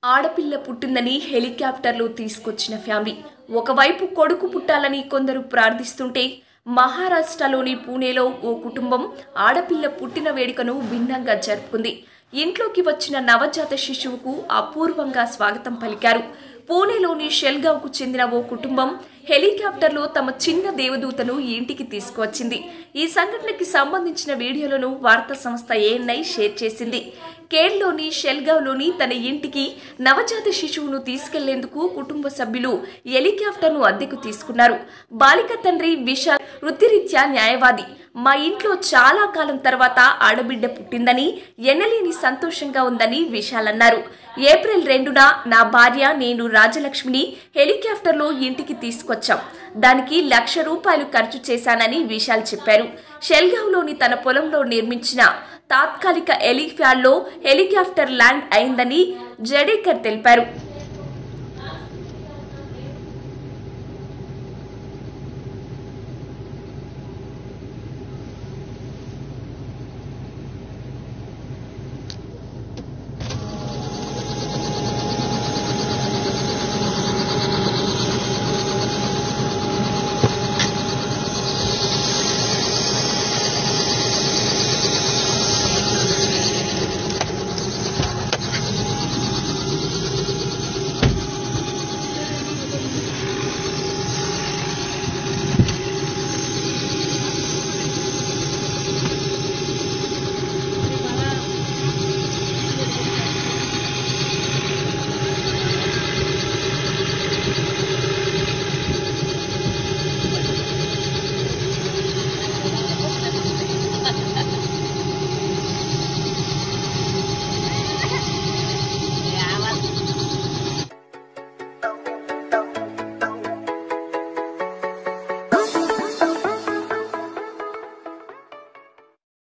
ఆడపిల్ల పుట్టిందని హెలికాప్టర్లో తీసుకొచ్చిన ఫ్యామిలీ ఒకవైపు కొడుకు పుట్టాలని కొందరు ప్రార్థిస్తుంటే మహారాష్ట్రలోని పూణేలో ఓ కుటుంబం ఆడపిల్ల పుట్టిన వేడుకను భిన్నంగా జరుపుకుంది ఇంట్లోకి వచ్చిన నవజాత శిశువుకు అపూర్వంగా స్వాగతం పలికారు పూణేలోని షెల్గావ్కు చెందిన ఓ కుటుంబం హెలికాప్టర్లో తమ చిన్న దేవదూతను ఇంటికి తీసుకువచ్చింది ఈ సంఘటనకి సంబంధించిన వీడియోలను వార్తా సంస్థ ఏఎన్ఐ షేర్ చేసింది కేర్లోని షెల్గావ్లోని తన ఇంటికి నవజాత శిశువును తీసుకెళ్లేందుకు కుటుంబ సభ్యులు హెలికాప్టర్ను అద్దెకు తీసుకున్నారు బాలిక తండ్రి విశాల్ వృత్తిరీత్యా న్యాయవాది మా ఇంట్లో చాలా కాలం తర్వాత ఆడబిడ్డ పుట్టిందని ఎనలేని సంతోషంగా ఉందని విశాల్ అన్నారు ఏప్రిల్ రెండున నా భార్య నేను రాజలక్ష్మిని హెలికాప్టర్లో ఇంటికి తీసుకొచ్చాం దానికి లక్ష రూపాయలు ఖర్చు చేశానని విశాల్ చెప్పారు షెల్గావ్లోని తన పొలంలో నిర్మించిన తాత్కాలిక హెలిప్యాడ్లో హెలికాప్టర్ ల్యాండ్ అయిందని జడేకర్ తెలిపారు